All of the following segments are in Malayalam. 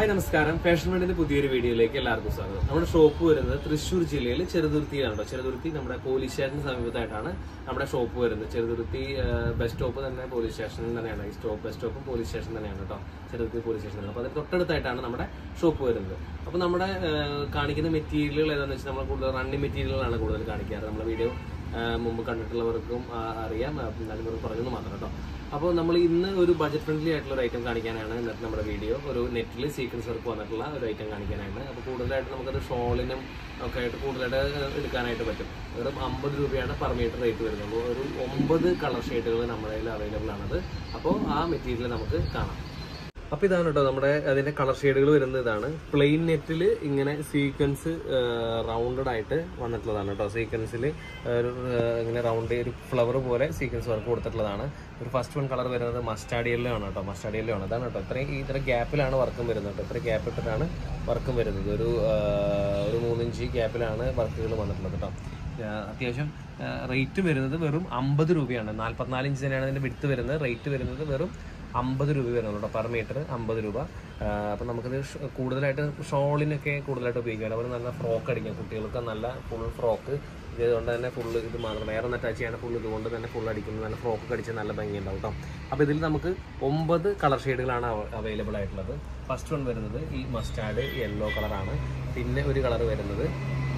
ഹായ് നമസ്കാരം ഫാഷൻ വേണ്ടിന്റെ പുതിയൊരു വീഡിയോയിലേക്ക് എല്ലാവർക്കും സ്വാഗതം നമ്മുടെ ഷോപ്പ് വരുന്നത് തൃശ്ശൂർ ജില്ലയിൽ ചെറുതുരുത്തിയിലാണ് കേട്ടോ ചെറുതുരുത്തി നമ്മുടെ പോലീസ് സ്റ്റേഷന് സമീപത്തായിട്ടാണ് നമ്മുടെ ഷോപ്പ് വരുന്നത് ചെറുതുരുത്തി ബസ് സ്റ്റോപ്പ് തന്നെ പോലീസ് സ്റ്റേഷനിൽ തന്നെയാണ് ഈ സ്റ്റോപ്പ് ബസ് സ്റ്റോപ്പും പോലീസ് സ്റ്റേഷൻ തന്നെയാണ് കേട്ടോ ചെറുതുരുത്തി പോലീസ് സ്റ്റേഷൻ അപ്പോൾ അതിന് തൊട്ടടുത്തായിട്ടാണ് നമ്മുടെ ഷോപ്പ് വരുന്നത് അപ്പോൾ നമ്മുടെ ആ, കാണിക്കുന്ന മെറ്റീരിയലുകൾ ഏതാണെന്ന് വെച്ചാൽ നമ്മൾ കൂടുതൽ റണ്ണിങ് മെറ്റീരിയലുകളാണ് കൂടുതൽ കാണിക്കാറ് നമ്മുടെ വീഡിയോ മുമ്പ് കണ്ടിട്ടുള്ളവർക്കും ആ, അറിയാം ആ, എന്നാലും ഒരു പറഞ്ഞെന്ന് മാത്രം കേട്ടോ അപ്പോൾ നമ്മൾ ഇന്ന് ഒരു ബജറ്റ് ഫ്രണ്ട്ലി ആയിട്ടുള്ള ഒരു ഐറ്റം കാണിക്കാനാണ് ഇന്നത്തെ നമ്മുടെ വീഡിയോ ഒരു നെറ്റിൽ സീക്വൻസ് വർക്ക് വന്നിട്ടുള്ള ഒരു ഐറ്റം കാണിക്കാനാണ് അപ്പോൾ കൂടുതലായിട്ട് നമുക്കത് ഷോളിനും ഒക്കെ ആയിട്ട് കൂടുതലായിട്ട് എടുക്കാനായിട്ട് പറ്റും വെറും അമ്പത് രൂപയാണ് പെർ മീറ്റർ റേറ്റ് വരുന്നത് ഒരു ഒമ്പത് കളർ ഷെയ്ഡുകൾ നമ്മുടെ കയ്യിൽ അവൈലബിൾ ആണത് അപ്പോൾ ആ മെറ്റീരിയൽ നമുക്ക് കാണാം അപ്പൊ ഇതാണ് കേട്ടോ നമ്മുടെ അതിന്റെ കളർ ഷെയ്ഡുകൾ വരുന്നത് ഇതാണ് പ്ലെയിൻ നെറ്റിൽ ഇങ്ങനെ സീക്വൻസ് റൗണ്ടഡ് ആയിട്ട് വന്നിട്ടുള്ളതാണ് കേട്ടോ സീക്വൻസിൽ ഒരു ആ, ഇങ്ങനെ റൗണ്ട് ഒരു ഫ്ലവർ പോലെ സീക്വൻസ് വർക്ക് കൊടുത്തിട്ടുള്ളതാണ് ഒരു ഫസ്റ്റ് വൺ കളർ വരുന്നത് മസ്റ്റാർഡ് യെല്ലോ ആണ് കേട്ടോ മസ്റ്റാർഡ് യെല്ലോ ആണ് അതാണ് കേട്ടോ ഇത്രയും ഈ ഇത്ര ഗ്യാപ്പിലാണ് വർക്കും വരുന്നത് കേട്ടോ ഇത്ര ഗ്യാപ്പ് ഇട്ടിട്ടാണ് വർക്കും വരുന്നത് ഒരു ആ, ഒരു മൂന്നിഞ്ച് ഗ്യാപ്പിലാണ് വർക്കുകൾ വന്നിട്ടുള്ളത് കേട്ടോ ആ, അത്യാവശ്യം റേറ്റ് വരുന്നത് വെറും അമ്പത് രൂപയാണ് നാൽപ്പത്തിനാല് ഇഞ്ച് തന്നെയാണ് അതിന്റെ വിടുത്ത് വരുന്നത് റേറ്റ് വരുന്നത് വെറും അമ്പത് രൂപ വരുന്നുള്ളൂ കേട്ടോ പെർ മീറ്റർ അമ്പത് രൂപ അപ്പം നമുക്കിത് ഷ- കൂടുതലായിട്ട് ഷോളിനൊക്കെ കൂടുതലായിട്ട് ഉപയോഗിക്കാം അതുപോലെ നല്ല ഫ്രോക്ക് അടിക്കാം കുട്ടികൾക്ക് നല്ല ഫുൾ ഫ്രോക്ക് ഇതുകൊണ്ട് തന്നെ ഫുള്ള് ഇത് മാത്രം വേറെ ഒന്ന് അറ്റാച്ച് ചെയ്യാൻ ഫുൾ ഇതുകൊണ്ട് തന്നെ ഫുൾ അടിക്കുന്നത് നല്ല ഫ്രോക്ക് അടിച്ച് നല്ല ഭംഗിയുണ്ടാവും കേട്ടോ അപ്പോൾ ഇതിൽ നമുക്ക് ഒമ്പത് കളർ ഷെയ്ഡുകളാണ് അവൈലബിൾ ആയിട്ടുള്ളത് ഫസ്റ്റ് വൺ വരുന്നത് ഈ മസ്റ്റാർഡ് യെല്ലോ കളറാണ് പിന്നെ ഒരു കളർ വരുന്നത്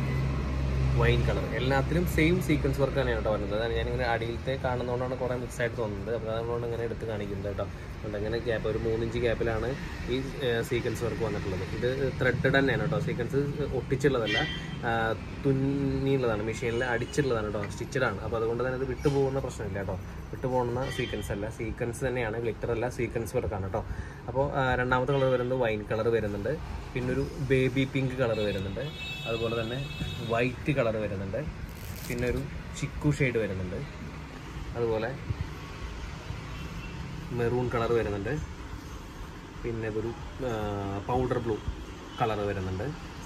വൈൻ കളർ എല്ലാത്തിലും സെയിം സീക്വൻസ് വർക്ക് തന്നെയാണ് കേട്ടോ വരുന്നത് അതാണ് ഞാനിങ്ങനെ അടിയിലത്തെ കാണുന്നതുകൊണ്ടാണ് കുറേ മിക്സ് ആയിട്ട് തോന്നുന്നത് അപ്പോൾ അതുകൊണ്ട് ഇങ്ങനെ എടുത്ത് കാണിക്കുന്നത് കേട്ടോ അതുകൊണ്ട് ഇങ്ങനെ ഗ്യാപ്പ് ഒരു മൂന്നിഞ്ച് ഗ്യാപ്പിലാണ് ഈ സീക്വൻസ് വർക്ക് വന്നിട്ടുള്ളത് ഇത് ത്രെഡഡ് തന്നെയാണ് കേട്ടോ സീക്വൻസ് ഒട്ടിച്ചുള്ളതല്ല ആ, തുന്നിയുള്ളതാണ് മെഷീനിൽ അടിച്ചിട്ടുള്ളതാണ് കേട്ടോ സ്റ്റിച്ചഡാണ് അപ്പോൾ അതുകൊണ്ട് തന്നെ ഇത് വിട്ടു പോകുന്ന പ്രശ്നമില്ല കേട്ടോ വിട്ടു പോകുന്ന സീക്വൻസ് അല്ല സീക്വൻസ് തന്നെയാണ് ഗ്ലിറ്റർ അല്ല സീക്വൻസ് വർക്കാണ് കേട്ടോ അപ്പോൾ ആ, രണ്ടാമത്തെ കളർ വരുന്നത് വൈൻ കളർ വരുന്നുണ്ട് പിന്നെ ഒരു ബേബി പിങ്ക് കളർ വരുന്നുണ്ട് അതുപോലെ തന്നെ വൈറ്റ് കളർ വരുന്നുണ്ട് പിന്നെ ഒരു ചിക്കു ഷെയ്ഡ് വരുന്നുണ്ട് അതുപോലെ മെറൂൺ കളർ വരുന്നുണ്ട് പിന്നെ ഇതൊരു പൗഡർ ബ്ലൂ കളർ വരുന്നുണ്ട്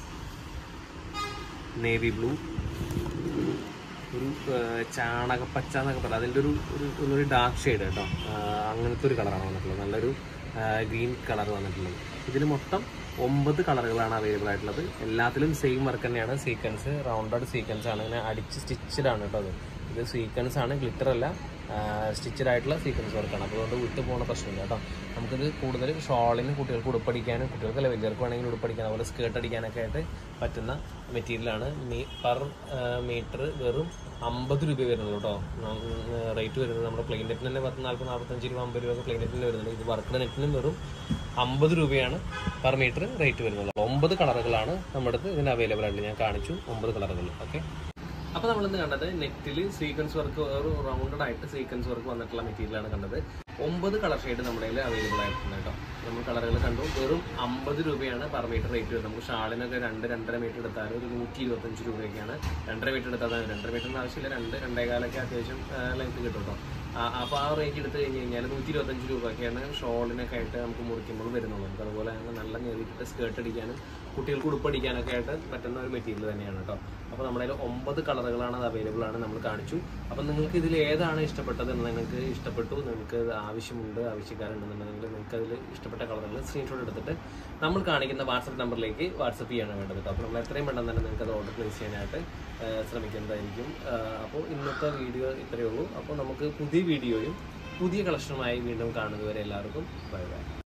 നേവി ബ്ലൂ ഒരു ആ, ചാണകപ്പച്ച എന്നൊക്കെ പറയാം അതിൻ്റെ ഒരു ഒരു ഒന്നൊരു ഡാർക്ക് ഷെയ്ഡ് കേട്ടോ ആ, അങ്ങനത്തെ ഒരു കളറാണ് വന്നിട്ടുള്ളത് നല്ലൊരു ഗ്രീൻ കളർ വന്നിട്ടുള്ളത് ഇതിൽ മൊത്തം ഒമ്പത് കളറുകളാണ് അവൈലബിൾ ആയിട്ടുള്ളത് എല്ലാത്തിലും സെയിം വർക്ക് തന്നെയാണ് സീക്വൻസ് റൗണ്ടഡ് സീക്വൻസ് ആണ് ഇങ്ങനെ അടിച്ച് സ്റ്റിച്ചഡ് ആണ് കേട്ടോ അത് ഇത് സീക്വൻസ് ആണ് ഗ്ലിറ്റർ അല്ല സ്റ്റിച്ചഡ് ആയിട്ടുള്ള സീക്വൻസ് വർക്കാണ് അപ്പോൾ അതുകൊണ്ട് വിട്ടു പോകുന്ന പ്രശ്നമില്ല കേട്ടോ നമുക്കിത് കൂടുതൽ ഷോളിന് കുട്ടികൾക്ക് ഉടുപ്പടിക്കാനും കുട്ടികൾക്കല്ല വലിയവർക്ക് വേണമെങ്കിൽ ഉടുപ്പടിക്കാൻ അതുപോലെ സ്കേർട്ട് അടിക്കാനൊക്കെ ആയിട്ട് പറ്റുന്ന മെറ്റീരിയലാണ് മീ പെർ മീറ്റർ വെറും അമ്പത് രൂപ വരുന്നുള്ളൂ കേട്ടോ റേറ്റ് വരുന്നത് നമ്മുടെ പ്ലെയിൻ നെറ്റിന് തന്നെ പത്ത് നാൽപ്പത് നാൽപ്പത്തഞ്ച് രൂപ അമ്പത് രൂപ പ്ലെയിൻ നെറ്റിന് വരുന്നുണ്ട് ഇത് വർക്കിന്റെ നെറ്റിനും വെറും അമ്പത് രൂപയാണ് പെർ മീറ്റർ റേറ്റ് വരുന്നത് ഒമ്പത് കളറുകളാണ് നമ്മുടെ അടുത്ത് ഇതിന് അവൈലബിൾ ആയിട്ട് ഞാൻ കാണിച്ചു ഒമ്പത് കളറുകൾ ഓക്കെ അപ്പൊ നമ്മളിന്ന് കണ്ടത് നെറ്റിൽ സീക്വൻസ് വർക്ക് ഒരു റൗണ്ടഡ് ആയിട്ട് സീക്വൻസ് വർക്ക് വന്നിട്ടുള്ള മെറ്റീരിയലാണ് കണ്ടത് ഒമ്പത് കളർ ഷെയ്ഡ് നമ്മുടെ കയ്യിൽ അവൈലബിൾ ആയിട്ടുണ്ട് കേട്ടോ നമ്മൾ കളറുകൾ കണ്ടു വെറും അമ്പത് രൂപയാണ് പെർ മീറ്റർ റേറ്റ് വരുന്നത് നമുക്ക് ഷാളിനൊക്കെ രണ്ട് രണ്ടര മീറ്റർ എടുത്താൽ ഒരു നൂറ്റി ഇരുപത്തഞ്ച് രൂപയൊക്കെയാണ് രണ്ടര മീറ്റർ എടുത്താൽ മതി. രണ്ടര മീറ്ററിന് ആവശ്യമില്ല രണ്ട് രണ്ടേകാലൊക്കെ അത്യാവശ്യം ലെങ്ത് കിട്ടും കേട്ടോ അപ്പോൾ ആ റേറ്റ് എടുത്ത് കഴിഞ്ഞ് കഴിഞ്ഞാൽ നൂറ്റി ഇരുപത്തഞ്ച് രൂപയൊക്കെയാണ് ഷോളിനൊക്കെ ആയിട്ട് നമുക്ക് മുറിക്കുമ്പോൾ വരുന്നുള്ളൂ നമുക്ക് അതുപോലെ തന്നെ നല്ല നേരിട്ട് സ്കേർട്ട് അടിക്കാനും കുട്ടികൾക്ക് ഉടുപ്പടിക്കാനൊക്കെ ആയിട്ട് പറ്റുന്ന ഒരു മെറ്റീരിയൽ തന്നെയാണ് കേട്ടോ അപ്പോൾ നമ്മുടെ കയ്യിൽ ഒമ്പത് കളറുകളാണ് അത് അവൈലബിൾ ആണ് നമ്മൾ കാണിച്ചു അപ്പോൾ നിങ്ങൾക്ക് ഇതിൽ ഏതാണ് ഇഷ്ടപ്പെട്ടത് എന്ന് നിങ്ങൾക്ക് ഇഷ്ടപ്പെട്ടു നിങ്ങൾക്ക് ഇത് ആവശ്യമുണ്ട് ആവശ്യക്കാരുണ്ടെന്നുണ്ടെങ്കിൽ നിങ്ങൾക്ക് അതിൽ ഇഷ്ടപ്പെട്ട കളറുകൾ സ്ക്രീൻഷോട്ട് എടുത്തിട്ട് നമ്മൾ കാണിക്കുന്ന വാട്സപ്പ് നമ്പറിലേക്ക് വാട്സപ്പ് ചെയ്യാണ് വേണ്ടത് കേട്ടോ അപ്പോൾ നമ്മൾ എത്രയും പെട്ടെന്ന് തന്നെ നിങ്ങൾക്ക് അത് ഓർഡർ പ്ലേസ് ചെയ്യാനായിട്ട് ആ, ശ്രമിക്കുന്നതായിരിക്കും ആ, അപ്പോൾ ഇന്നത്തെ വീഡിയോ ഇത്രയേ ഉള്ളൂ അപ്പോൾ നമുക്ക് പുതിയ വീഡിയോയും പുതിയ കളക്ഷനുമായി വീണ്ടും കാണുന്നതുവരെ എല്ലാവർക്കും ബൈ ബൈ